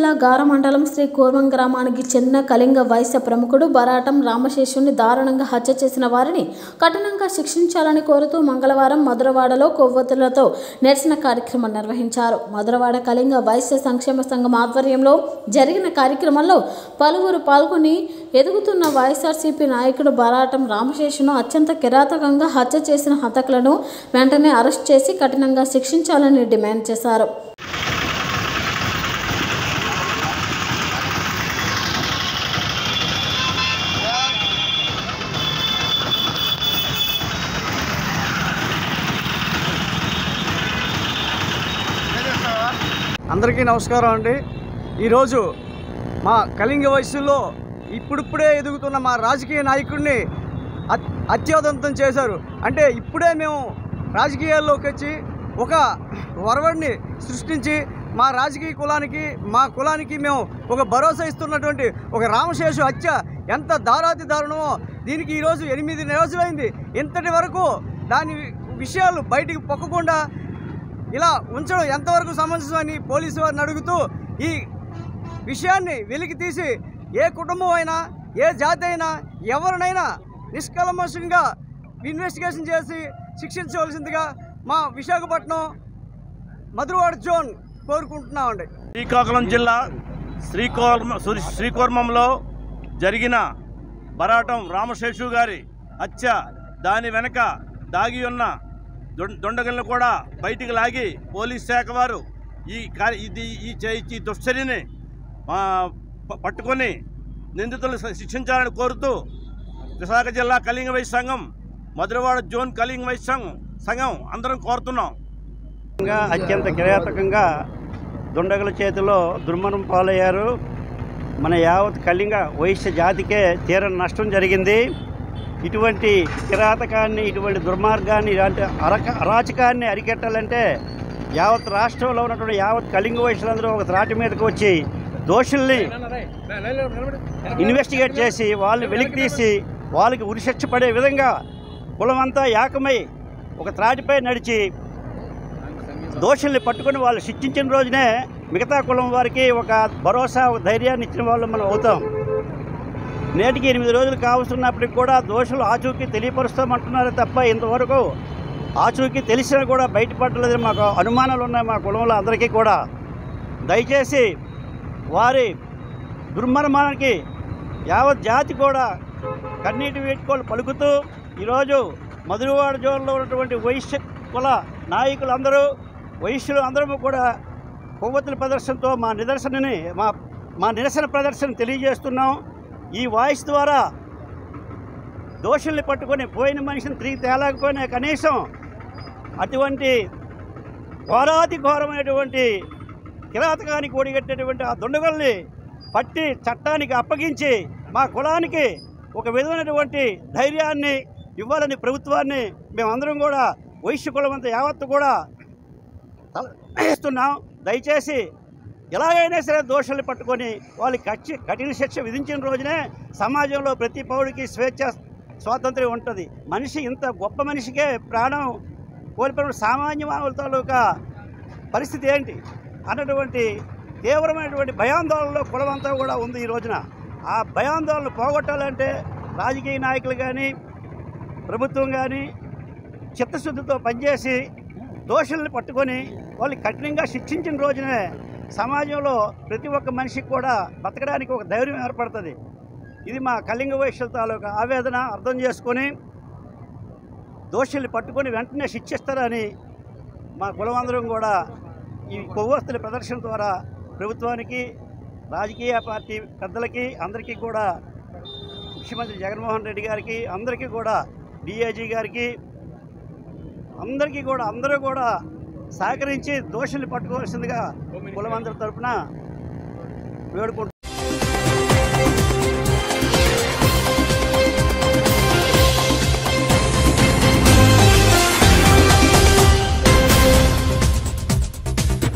జిల్లా గార మండలం శ్రీ కూర్మం గ్రామానికి చెందిన కళింగ వైశ్య ప్రముఖుడు బరాటం రామశేషుని దారుణంగా హత్య చేసిన వారిని కఠినంగా శిక్షించాలని కోరుతూ మంగళవారం మధురవాడలో కొవ్వొత్తులతో నిరసన కార్యక్రమం నిర్వహించారు మధురవాడ కళింగ వైశ్య సంక్షేమ సంఘం ఆధ్వర్యంలో జరిగిన కార్యక్రమంలో పలువురు పాల్గొని ఎదుగుతున్న వైఎస్ఆర్సీపీ నాయకుడు బరాటం రామశేషును అత్యంత కిరాతకంగా హత్య చేసిన హతకులను వెంటనే అరెస్ట్ చేసి కఠినంగా శిక్షించాలని డిమాండ్ చేశారు అందరికీ నమస్కారం అండి ఈరోజు మా కళింగ వయస్సులో ఇప్పుడిప్పుడే ఎదుగుతున్న మా రాజకీయ నాయకుడిని అత్- అత్యోదంతం చేశారు అంటే ఇప్పుడే మేము రాజకీయాల్లోకి వచ్చి ఒక వరవడిని సృష్టించి మా రాజకీయ కులానికి మా కులానికి మేము ఒక భరోసా ఇస్తున్నటువంటి ఒక రామశేషు హత్య ఎంత దారాతి దారుణమో దీనికి ఈరోజు ఎనిమిది రోజులైంది ఇంతటి వరకు దాని విషయాలు బయటికి పొక్కకుండా ఇలా ఉంచడం ఎంతవరకు సమంజసమని పోలీసు వారిని అడుగుతూ ఈ విషయాన్ని వెలికి తీసి ఏ కుటుంబం అయినా ఏ జాతి అయినా ఎవరినైనా నిష్కల్మషంగా ఇన్వెస్టిగేషన్ చేసి శిక్షించవలసిందిగా మా విశాఖపట్నం మధురవాడ జోన్ కోరుకుంటున్నామండి శ్రీకాకుళం జిల్లా శ్రీకోర్మ శ్రీ- శ్రీకోర్మంలో జరిగిన బరాటం రామశేషు గారి హత్య దాని వెనక దాగి ఉన్న దొం- దొండగలను కూడా బయటికి లాగి పోలీస్ శాఖ వారు ఈ కార్య ఇది ఈ చే- ఈ దుశ్చర్యని ఆ, ప- పట్టుకొని నిందితులు శిక్షించాలని కోరుతూ విశాఖ జిల్లా కళింగ వైశ్య సంఘం మధురవాడ జోన్ కళింగ వైశ్య సంఘం సంఘం అందరం కోరుతున్నాం గా అత్యంత కిరాతకంగా దుండగుల చేతిలో దుర్మరణం పాలయ్యారు మన యావత్ కళింగ వైశ్య జాతికే తీరని నష్టం జరిగింది ఇటువంటి కిరాతకాన్ని ఇటువంటి దుర్మార్గాన్ని ఇలాంటి అరక అరాచకాన్ని అరికెట్టాలంటే యావత్ రాష్ట్రంలో ఉన్నటువంటి యావత్ కళింగ వయసులందరూ ఒక త్రాటి మీదకి వచ్చి దోషుల్ని ఇన్వెస్టిగేట్ చేసి వాళ్ళని వెలికి తీసి వాళ్ళకి ఉరిశిక్ష పడే విధంగా కులమంతా ఏకమై ఒక త్రాటిపై నడిచి దోషుల్ని పట్టుకొని వాళ్ళు శిక్షించిన రోజునే మిగతా కులం వారికి ఒక భరోసా ఒక ధైర్యాన్ని ఇచ్చిన వాళ్ళు మనం అవుతాం నేటికి ఎనిమిది రోజులు కావస్తున్నప్పటికి కూడా దోషులు ఆచూకీ తెలియపరుస్తామంటున్నారు తప్ప ఇంతవరకు ఆచూకీ తెలిసినా కూడా బయటపడలేదని మాకు అనుమానాలు ఉన్నాయి మా కులంలో అందరికీ కూడా దయచేసి వారి దుర్మర్మానికి యావత్ జాతి కూడా కన్నీటి వేటుకోలు పలుకుతూ ఈరోజు మధురవాడ జోన్లో ఉన్నటువంటి వైశ్య కుల నాయకులందరూ వైశ్యులు అందరము కూడా కొవ్వొత్తుల ప్రదర్శనతో మా నిదర్శనని మా మా నిరసన ప్రదర్శన తెలియజేస్తున్నాం ఈ వాయిస్ ద్వారా దోషుల్ని పట్టుకొని పోయిన మనిషిని తిరిగి తేలేకపోయినా కనీసం అటువంటి ఘోరాతి ఘోరమైనటువంటి కిరాతకానికి ఒడిగట్టేటువంటి ఆ దుండగుల్ని పట్టి చట్టానికి అప్పగించి మా కులానికి ఒక విధమైనటువంటి ధైర్యాన్ని ఇవ్వాలని ప్రభుత్వాన్ని మేమందరం కూడా వైశ్య కులమంతా యావత్తు కూడా తల- ఇస్తున్నాం దయచేసి ఎలాగైనా సరే దోషుల్ని పట్టుకొని వాళ్ళకి కచ్చి కఠిన శిక్ష విధించిన రోజునే సమాజంలో ప్రతి పౌరుడికి స్వేచ్ఛ స్వాతంత్ర్యం ఉంటుంది మనిషి ఇంత గొప్ప మనిషికే ప్రాణం కోల్పోయిన సామాన్య మానవుల తాలూకా పరిస్థితి ఏంటి అన్నటువంటి తీవ్రమైనటువంటి భయాందోళనలో కులమంతా కూడా ఉంది ఈ రోజున ఆ భయాందోళన పోగొట్టాలంటే రాజకీయ నాయకులు కానీ ప్రభుత్వం కానీ చిత్తశుద్ధితో పనిచేసి దోషుల్ని పట్టుకొని వాళ్ళు కఠినంగా శిక్షించిన రోజునే సమాజంలో ప్రతి ఒక్క మనిషికి కూడా బతకడానికి ఒక ధైర్యం ఏర్పడుతుంది ఇది మా కళింగ వైశ్యుల తాలూకా ఆవేదన అర్థం చేసుకొని దోషుల్ని పట్టుకొని వెంటనే శిక్షిస్తారని మా కులమందరం కూడా ఈ కొవ్వొస్తుల ప్రదర్శన ద్వారా ప్రభుత్వానికి రాజకీయ పార్టీ పెద్దలకి అందరికీ కూడా ముఖ్యమంత్రి జగన్మోహన్ రెడ్డి గారికి అందరికీ కూడా డిఐజీ గారికి అందరికీ కూడా అందరూ కూడా సహకరించి దోషుల్ని పట్టుకోవాల్సిందిగా కులమందరి తరపున వేడుకుంటున్నాం